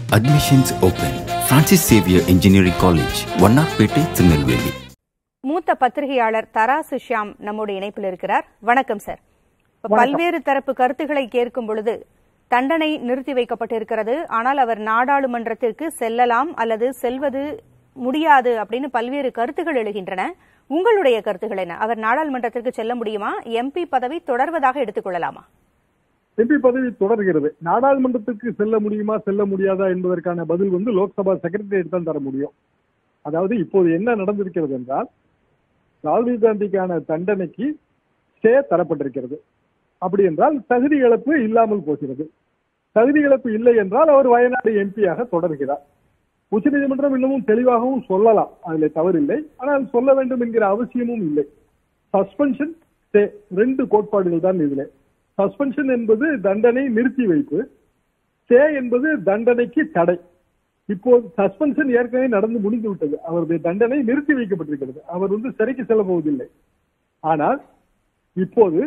Admissions open. Francis Xavier Engineering College, Vannarpettai Tirunelveli மூத்த பத்திரிகையாளர் தராசு ஷியாம் நம்முடைய இணைப்பில் இருக்கிறார் வணக்கம் சார் இப்ப பல்வேறு தரப்பு கருத்துக்களை கேட்கும் பொழுது தண்டனை நிறுத்தி வைக்கப்பட்டிருக்கிறது ஆனால் அவர் நாடாளுமன்றத்திற்கு செல்லலாம் அல்லது செல்வது முடியாது அப்படின்னு பல்வேறு கருத்துகள் எழுகின்றன உங்களுடைய கருத்துக்கள் என்ன அவர் நாடாளுமன்றத்திற்கு செல்ல முடியுமா எம்பி பதவி தொடர்வதாக எடுத்துக்கொள்ளலாமா எம்பி பதவி தொடர்கிறது நாடாளுமன்றத்துக்கு செல்ல முடியுமா செல்ல முடியாதா என்பதற்கான பதில் வந்து லோக்சபா செக்ரட்டரியேட் தான் தர முடியும் அதாவது இப்போது என்ன நடந்திருக்கிறது என்றால் ராகுல் காந்திக்கான தண்டனைக்கு ஸ்டே தரப்பட்டிருக்கிறது அப்படி என்றால் தகுதி இழப்பு இல்லாமல் போகிறது தகுதி இழப்பு இல்லை என்றால் அவர் வயநாடு எம்பியாக தொடர்கிறார் உச்சநீதிமன்றம் இன்னமும் தெளிவாகவும் சொல்லலாம் அதில் தவறில்லை ஆனால் சொல்ல வேண்டும் என்கிற அவசியமும் இல்லை சஸ்பென்ஷன் ஸ்டே ரெண்டு கோட்பாடுகள் தான் இதில் சஸ்பென்ஷன் என்பது தண்டனை நிறுத்தி வைப்பு ஸ்டே என்பது தண்டனைக்கு தடை இப்போது சஸ்பென்ஷன் ஏற்கனவே நடந்து முடிந்து விட்டது அவருடைய தண்டனை நிறுத்தி வைக்கப்பட்டிருக்கிறது அவர் வந்து சிறைக்கு செல்ல போவதில்லை ஆனால் இப்போது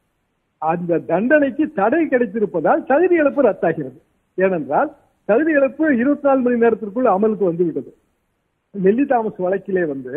அந்த தண்டனைக்கு தடை கிடைத்திருப்பதால் தகுதி இழப்பு ரத்தாகிறது ஏனென்றால் தகுதி இழப்பு இருபத்தி நாலு மணி நேரத்திற்குள் அமலுக்கு வந்து விட்டது நெல்லி தாமஸ் வழக்கிலே வந்து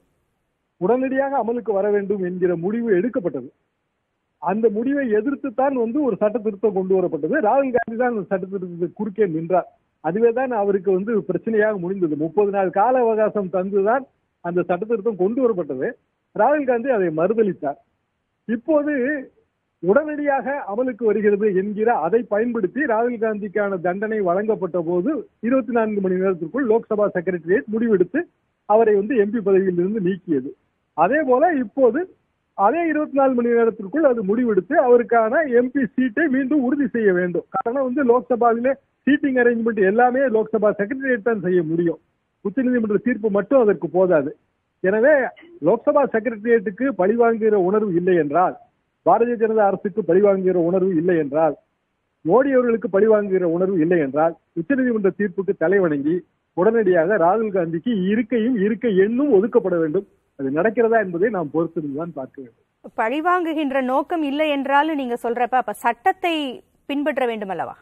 உடனடியாக அமலுக்கு வர வேண்டும் என்கிற முடிவு எடுக்கப்பட்டது அந்த முடிவை எதிர்த்து தான் வந்து ஒரு சட்ட திருத்தம் கொண்டு வரப்பட்டது ராகுல் காந்தி தான் அந்த சட்ட திருத்தத்துக்கு குறுக்கே நின்றார் அதுவே தான் அவருக்கு வந்து பிரச்சனையாக முடிந்தது முப்பது நாள் கால அவகாசம் தந்துதான் அந்த சட்ட திருத்தம் கொண்டு வரப்பட்டது ராகுல் காந்தி அதை மறுதளித்தார் இப்போது உடனடியாக அமலுக்கு வருகிறது என்கிற அதை பயன்படுத்தி ராகுல் காந்திக்கான தண்டனை வழங்கப்பட்ட போது இருபத்தி நான்கு மணி நேரத்திற்குள் லோக்சபா செக்ரட்டரியேட் முடிவெடுத்து அவரை வந்து எம்பி பதவியில் இருந்து நீக்கியது அதே போல இப்போது அதே இருபத்தி நாலு மணி நேரத்திற்குள் அது முடிவெடுத்து அவருக்கான எம்பி சீட்டை மீண்டும் உறுதி செய்ய வேண்டும் காரணம் வந்து லோக்சபாவிலே சீட்டிங் அரேஞ்ச்மெண்ட் எல்லாமே லோக்சபா செக்ரட்டரியேட் தான் செய்ய முடியும் உச்சநீதிமன்ற தீர்ப்பு மட்டும் அதற்கு போதாது எனவே லோக்சபா செக்ரட்டரியேட்டுக்கு பழிவாங்குகிற உணர்வு இல்லை என்றால் பாரதிய ஜனதா அரசுக்கு பழிவாங்குகிற உணர்வு இல்லை என்றால் மோடி அவர்களுக்கு பழிவாங்குகிற உணர்வு இல்லை என்றால் உச்சநீதிமன்ற தீர்ப்புக்கு தலைவணங்கி உடனடியாக ராகுல் காந்திக்கு இருக்கையும் இருக்கை எண்ணும் ஒதுக்கப்பட வேண்டும் அது நடக்கிறதா என்பதை நாம் பொறுத்திருந்துதான் பார்க்க வேண்டும் பழிவாங்குகின்ற நோக்கம் இல்லை என்றாலும் நீங்க சொல்றப்ப அப்ப சட்டத்தை பின்பற்ற வேண்டும் அல்லவா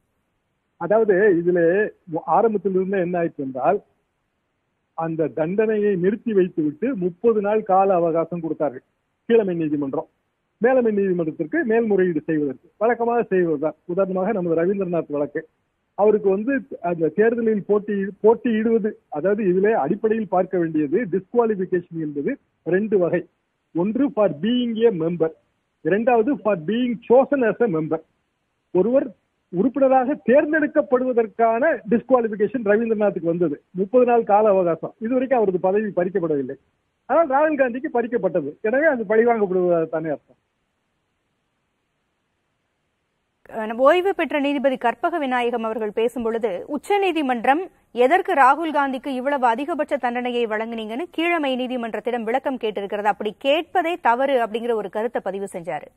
அதாவது இதுல ஆரம்பத்தில் இருந்த என்ன ஆயிற்று என்றால் அந்த தண்டனையை நிறுத்தி வைத்து விட்டு முப்பது நாள் கால அவகாசம் கொடுத்தார்கள் கீழமை நீதிமன்றம் மேலமை நீதிமன்றத்திற்கு மேல்முறையீடு செய்வதற்கு வழக்கமாக செய்வதுதான் உதாரணமாக நமது ரவீந்திரநாத் வழக்கு அவருக்கு வந்து அந்த தேர்தலில் போட்டி போட்டியிடுவது அதாவது இதிலே அடிப்படையில் பார்க்க வேண்டியது டிஸ்குவாலிபிகேஷன் என்பது ரெண்டு வகை ஒன்று ஃபார் பீயிங் ஏ மெம்பர் இரண்டாவது for being chosen as a member ஒருவர் உறுப்பினராக தேர்ந்தெடுக்கப்படுவதற்கான டிஸ்குவாலிபிகேஷன் ரவீந்திரநாத்துக்கு வந்தது முப்பது நாள் கால அவகாசம் இதுவரைக்கும் அவரது பதவி பறிக்கப்படவில்லை ஆனால் ராகுல் காந்திக்கு பறிக்கப்பட்டது எனவே அது பழிவாங்கப்படுவதாக தானே அர்த்தம் ஓய்வு பெற்ற நீதிபதி கற்பக விநாயகம் அவர்கள் பேசும் பொழுது உச்சநீதிமன்றம் எதற்கு ராகுல் காந்திக்கு இவ்வளவு அதிகபட்ச தண்டனையை வழங்குனீங்கன்னு கீழமை நீதிமன்றத்திடம் விளக்கம் கேட்டிருக்கிறது அப்படி கேட்பதே தவறு அப்படிங்கிற ஒரு கருத்தை பதிவு செஞ்சாரு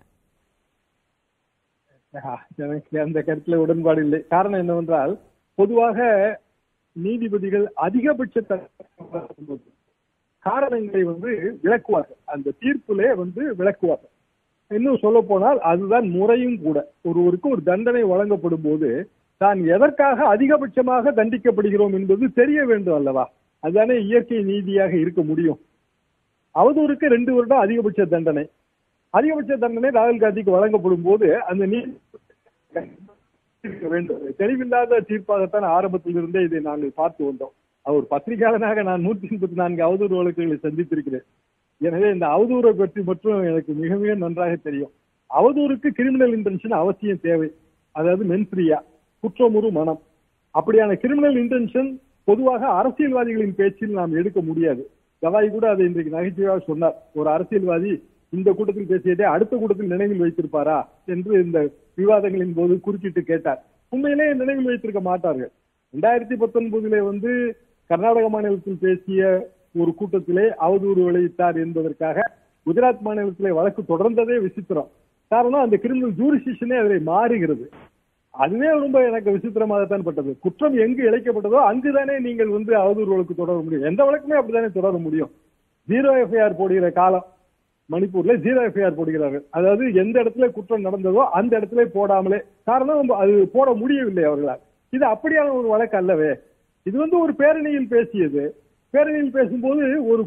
எனக்கு அந்த கருத்துல உடன்பாடு இல்லை காரணம் என்னவென்றால் பொதுவாக நீதிபதிகள் அதிகபட்ச காரணங்களை வந்து விளக்குவார்கள் அந்த தீர்ப்பிலே வந்து விளக்குவார்கள் இன்னும் சொல்ல போனால் அதுதான் முறையும் கூட ஒருவருக்கு ஒரு தண்டனை வழங்கப்படும் போது தான் எதற்காக அதிகபட்சமாக தண்டிக்கப்படுகிறோம் என்பது தெரிய வேண்டும் அல்லவா அதுதானே இயற்கை நீதியாக இருக்க முடியும் அவதூறுக்கு ரெண்டு வருடம் அதிகபட்ச தண்டனை அதிகபட்ச தண்டனை ராகுல் காந்திக்கு வழங்கப்படும் போது அந்த நீதி வேண்டும் தெளிவில்லாத தீர்ப்பாகத்தான் ஆரம்பத்தில் இருந்தே இதை நாங்கள் பார்த்து வந்தோம் அவர் பத்திரிகையாளனாக நான் நூற்றி முப்பத்தி நான்கு அவதூறு வழக்குகளை சந்தித்திருக்கிறேன் எனவே இந்த அவதூறை பற்றி மட்டும் எனக்கு மிக மிக நன்றாக தெரியும் அவதூறுக்கு கிரிமினல் இன்டென்ஷன் அவசியம் தேவை அதாவது மென்ஃப்ரியா குற்றமுறு மனம் அப்படியான கிரிமினல் இன்டென்ஷன் பொதுவாக அரசியல்வாதிகளின் பேச்சில் நாம் எடுக்க முடியாது கவாய் கூட அதை இன்றைக்கு நகைச்சுவையாக சொன்னார் ஒரு அரசியல்வாதி இந்த கூட்டத்தில் பேசியதே அடுத்த கூட்டத்தில் நினைவில் வைத்திருப்பாரா என்று இந்த விவாதங்களின் போது குறுக்கிட்டு கேட்டார் உண்மையிலே நினைவில் வைத்திருக்க மாட்டார்கள் ரெண்டாயிரத்தி பத்தொன்பதுல வந்து கர்நாடக மாநிலத்தில் பேசிய ஒரு கூட்டத்திலே அவதூறு விளைவித்தார் என்பதற்காக குஜராத் மாநிலத்திலே வழக்கு தொடர்ந்ததே விசித்திரம் காரணம் அந்த கிரிமினல் ஜூரிசிஷனே அதில் மாறுகிறது அதுவே ரொம்ப எனக்கு விசித்திரமாகத்தான் பட்டது குற்றம் எங்கு இழைக்கப்பட்டதோ அங்குதானே நீங்கள் வந்து அவதூறு வழக்கு தொடர முடியும் எந்த வழக்குமே அப்படித்தானே தொடர முடியும் ஜீரோ எஃப்ஐஆர் போடுகிற காலம் மணிப்பூர்ல ஜீரோ எஃப்ஐஆர் போடுகிறார்கள் அதாவது எந்த இடத்துல குற்றம் நடந்ததோ அந்த இடத்துல போடாமலே காரணம் அது போட முடியவில்லை அவர்களால் இது அப்படியான ஒரு வழக்கு அல்லவே இது வந்து ஒரு பேரணியில் பேசியது பேரணியில் பேசும்போது ஒரு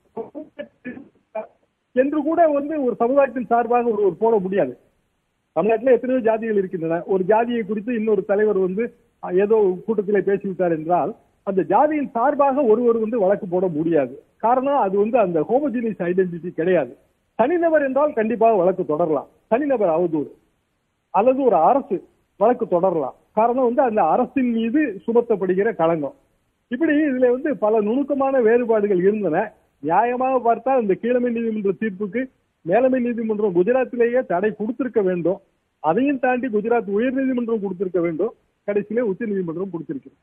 என்று கூட வந்து ஒரு சமுதாயத்தின் சார்பாக ஒருவர் போட முடியாது தமிழ்நாட்டில் எத்தனையோ ஜாதிகள் இருக்கின்றன ஒரு ஜாதியை குறித்து இன்னொரு தலைவர் வந்து அஹ், ஏதோ கூட்டத்திலே பேசிவிட்டார் என்றால் அந்த ஜாதியின் சார்பாக ஒருவர் வந்து வழக்கு போட முடியாது காரணம் அது வந்து அந்த ஹோமோஜினியஸ் ஐடென்டிட்டி கிடையாது தனிநபர் என்றால் கண்டிப்பாக வழக்கு தொடரலாம் தனிநபர் அவதூறு அல்லது ஒரு அரசு வழக்கு தொடரலாம் காரணம் வந்து அந்த அரசின் மீது சுமத்தப்படுகிற களங்கம் இப்படி இதுல வந்து பல நுணுக்கமான வேறுபாடுகள் இருந்தன நியாயமாக பார்த்தால் இந்த கீழமை நீதிமன்ற தீர்ப்புக்கு மேலமை நீதிமன்றம் குஜராத்திலேயே தடை கொடுத்திருக்க வேண்டும் அதையும் தாண்டி குஜராத் உயர் நீதிமன்றம் கொடுத்திருக்க வேண்டும் கடைசியிலே உச்ச நீதிமன்றம் கொடுத்திருக்கிறது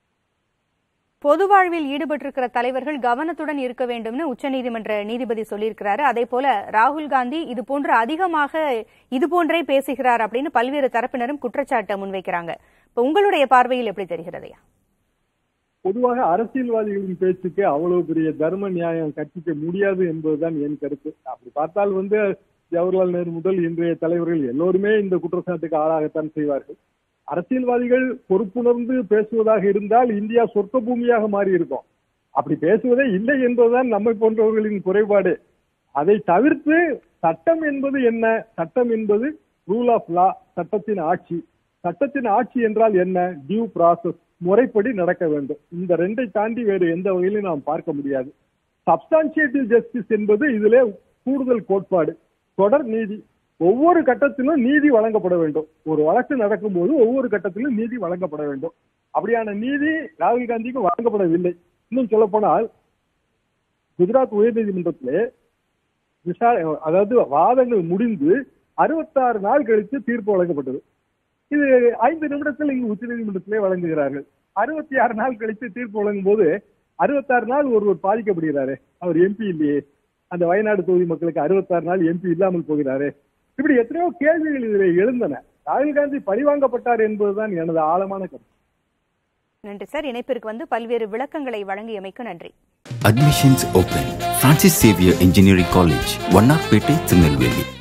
பொது வாழ்வில் ஈடுபட்டிருக்கிற தலைவர்கள் கவனத்துடன் இருக்க வேண்டும்னு உச்சநீதிமன்ற நீதிபதி சொல்லியிருக்கிறாரு அதே போல ராகுல் காந்தி இது போன்று அதிகமாக இது போன்றே பேசுகிறார் அப்படின்னு பல்வேறு தரப்பினரும் குற்றச்சாட்டை முன்வைக்கிறாங்க இப்ப உங்களுடைய பார்வையில் எப்படி தெரிகிறதையா பொதுவாக அரசியல்வாதிகளின் பேச்சுக்கு அவ்வளவு பெரிய தர்ம நியாயம் கற்பிக்க முடியாது என்பதுதான் என் கருத்து அப்படி பார்த்தால் வந்து ஜவஹர்லால் நேரு முதல் இன்றைய தலைவர்கள் எல்லோருமே இந்த குற்றச்சாட்டுக்கு ஆளாகத்தான் செய்வார்கள் அரசியல்வாதிகள் பொறுப்புணர்ந்து பேசுவதாக இருந்தால் இந்தியா சொர்க்க பூமியாக மாறி இருக்கும் அப்படி பேசுவதே இல்லை என்பதுதான் நம்மை போன்றவர்களின் குறைபாடு அதை தவிர்த்து சட்டம் என்பது என்ன சட்டம் என்பது ரூல் ஆஃப் லா சட்டத்தின் ஆட்சி சட்டத்தின் ஆட்சி என்றால் என்ன டியூ ப்ராசஸ் முறைப்படி நடக்க வேண்டும் இந்த ரெண்டை தாண்டி வேறு எந்த வகையிலும் நாம் பார்க்க முடியாது சப்ஸ்டான்சியேட்டிவ் ஜஸ்டிஸ் என்பது இதிலே கூடுதல் கோட்பாடு தொடர் நீதி ஒவ்வொரு கட்டத்திலும் நீதி வழங்கப்பட வேண்டும் ஒரு வழக்கு நடக்கும்போது ஒவ்வொரு கட்டத்திலும் நீதி வழங்கப்பட வேண்டும் அப்படியான நீதி ராகுல் காந்திக்கு வழங்கப்படவில்லை இன்னும் சொல்ல போனால் குஜராத் உயர்நீதிமன்றத்திலே விசாரணை அதாவது வாதங்கள் முடிந்து அறுபத்தாறு நாள் கழித்து தீர்ப்பு வழங்கப்பட்டது இது ஐந்து நிமிடத்தில் இங்கு உச்சநீதிமன்றத்திலே வழங்குகிறார்கள் அறுபத்தி ஆறு நாள் கழித்து தீர்ப்பு வழங்கும் போது அறுபத்தாறு நாள் ஒருவர் பாதிக்கப்படுகிறாரு அவர் எம்பி இல்லையே அந்த வயநாடு தொகுதி மக்களுக்கு அறுபத்தாறு நாள் எம்பி இல்லாமல் போகிறாரு இப்படி எத்தனையோ கேள்விகள் இதில் எழுந்தன ராகுல் காந்தி பழிவாங்கப்பட்டார் என்பதுதான் எனது ஆழமான கருத்து நன்றி சார் இணைப்பிற்கு வந்து பல்வேறு விளக்கங்களை வழங்கியமைக்கு நன்றி Admissions open. Francis Xavier Engineering College, Vannapete, Tirunelveli.